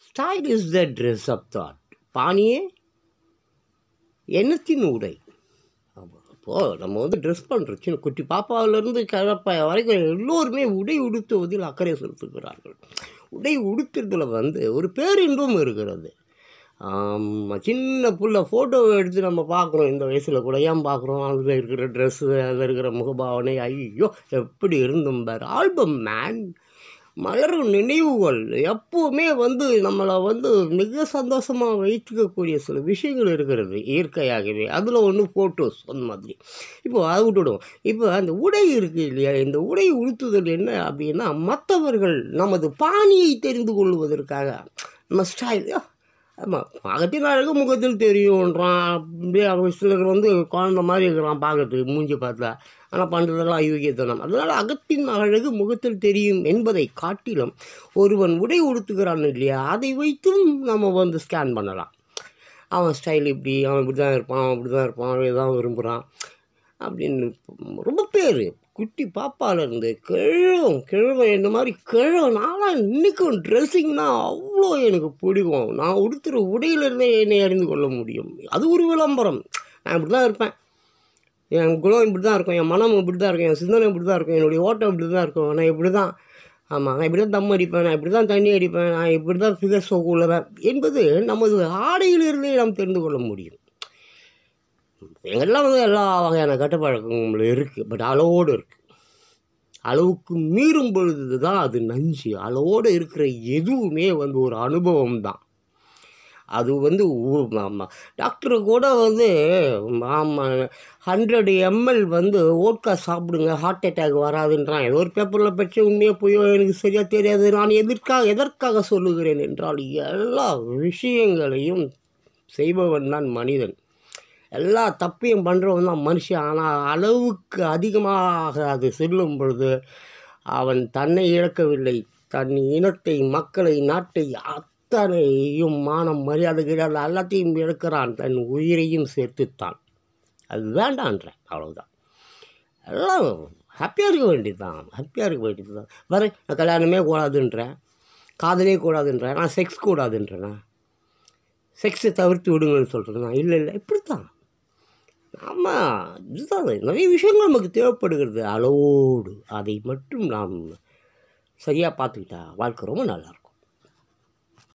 style is the dress of thought பாணியே எண்ணத்தின் உடை இப்போது நம்ம வந்து ட்ரெஸ் பண்ணுறோம் சின்ன குட்டி பாப்பாவிலேருந்து கிழப்ப வரைக்கும் எல்லோருமே உடை உடுத்துவதில் அக்கறை செலுத்துகிறார்கள் உடை உடுத்துறதுல வந்து ஒரு பேரின்பம் இருக்கிறது ஆமா, சின்ன புள்ள ஃபோட்டோவை எடுத்து நம்ம பார்க்குறோம் இந்த வயசில் கூட ஏன் பார்க்குறோம் அதில் இருக்கிற ட்ரெஸ்ஸு அதில் இருக்கிற முகபாவனை ஐயோ எப்படி இருந்தும் பார் ஆல்பம் மேன் மலரும் நினைவுகள் எப்போவுமே வந்து நம்மளை வந்து மிக சந்தோஷமாக வைத்துக்கக்கூடிய சில விஷயங்கள் இருக்கிறது இயற்கையாகவே அதில் ஒன்று ஃபோட்டோஸ் அந்த மாதிரி இப்போ அதை விட்டுடுவோம் இப்போ அந்த உடை இருக்குது இல்லையா இந்த உடை உடுத்துதல் என்ன அப்படின்னா மற்றவர்கள் நமது பாணியை தெரிந்து கொள்வதற்காக நம்ம ஸ்டைல் ஆமாம் அகத்தின் அழகு முகத்தில் தெரியுன்றான் அப்படியே அவங்க சிலர் வந்து குழந்த மாதிரி இருக்கிறான் பார்க்கறதுக்கு மூஞ்சி பார்த்தா ஆனால் பண்ணுறதெல்லாம் அயோக்கியத்தனம் அதனால் அகத்தின் அழகு முகத்தில் தெரியும் என்பதை காட்டிலும் ஒருவன் உடை உடுத்துகிறான் இல்லையா அதை வைத்தும் நம்ம வந்து ஸ்கேன் பண்ணலாம் அவன் ஸ்டைல் இப்படி அவன் இப்படி தான் இருப்பான் அவன் இப்படி தான் இருப்பான் அவன் இதான் விரும்புகிறான் அப்படின்னு ரொம்ப பேர் குட்டி பாப்பாலேருந்து கிழவன் கிழவன் இந்த மாதிரி கிழவன் நான்லாம் இன்றைக்கும் ட்ரெஸ்ஸிங்னா அவ்வளோ எனக்கு பிடிக்கும் நான் உடுத்துகிற உடையிலிருந்தே என்னை அறிந்து கொள்ள முடியும் அது ஒரு விளம்பரம் நான் இப்படி தான் இருப்பேன் என் குணம் இப்படி தான் இருக்கும் என் மனம் இப்படி தான் இருக்கும் என் சிந்தனை இப்படி தான் இருக்கும் என்னுடைய ஓட்டம் இப்படி தான் இருக்கும் நான் இப்படி தான் ஆமாம் நான் இப்படி தான் தம் அடிப்பேன் நான் இப்படி தான் தண்ணி அடிப்பேன் நான் இப்படி தான் ஃபிகர் ஷோக்கு உள்ளவன் என்பது நமது ஆடையிலிருந்தே நாம் தெரிந்து கொள்ள முடியும் எங்கெல்லாம் வந்து எல்லா வகையான கட்டுப்பழக்கங்கள் இருக்குது பட் அளவோடு இருக்குது அளவுக்கு மீறும் பொழுது தான் அது நஞ்சு அளவோடு இருக்கிற எதுவுமே வந்து ஒரு அனுபவம் தான் அது வந்து ஆமாம் டாக்டர் கூட வந்து ஆமாம் ஹண்ட்ரட் எம்எல் வந்து ஓட்கா சாப்பிடுங்க ஹார்ட் அட்டாக் வராதுன்றான் ஏதோ ஒரு பேப்பரில் பற்றி உண்மையாக போயோ எனக்கு சரியாக தெரியாது நான் எதற்காக எதற்காக சொல்லுகிறேன் என்றால் எல்லா விஷயங்களையும் செய்பவன் தான் மனிதன் எல்லா தப்பையும் பண்ணுறவன் தான் மனுஷன் ஆனால் அளவுக்கு அதிகமாக அது செல்லும் பொழுது அவன் தன்னை இழக்கவில்லை தன் இனத்தை மக்களை நாட்டை அத்தனையும் மானம் மரியாதை கிடையாது எல்லாத்தையும் இழக்கிறான் தன் உயிரையும் சேர்த்துத்தான் அது வேண்டான்றேன் அவ்வளவுதான் எல்லாம் ஹாப்பியாக இருக்க வேண்டியது தான் ஹாப்பியாக இருக்க வேண்டியது தான் வர நான் கல்யாணமே கூடாதுன்றேன் காதலே கூடாதுன்றேன் நான் செக்ஸ் கூடாதுன்றேன் செக்ஸை தவிர்த்து விடுங்கன்னு சொல்கிறேன் இல்லை இல்லை இப்படி தான் ஆமாம் இதுதான் நிறைய விஷயங்கள் நமக்கு தேவைப்படுகிறது அளவோடு அதை மட்டும் நாம் சரியாக பார்த்துக்கிட்டா வாழ்க்கை ரொம்ப நல்லாயிருக்கும்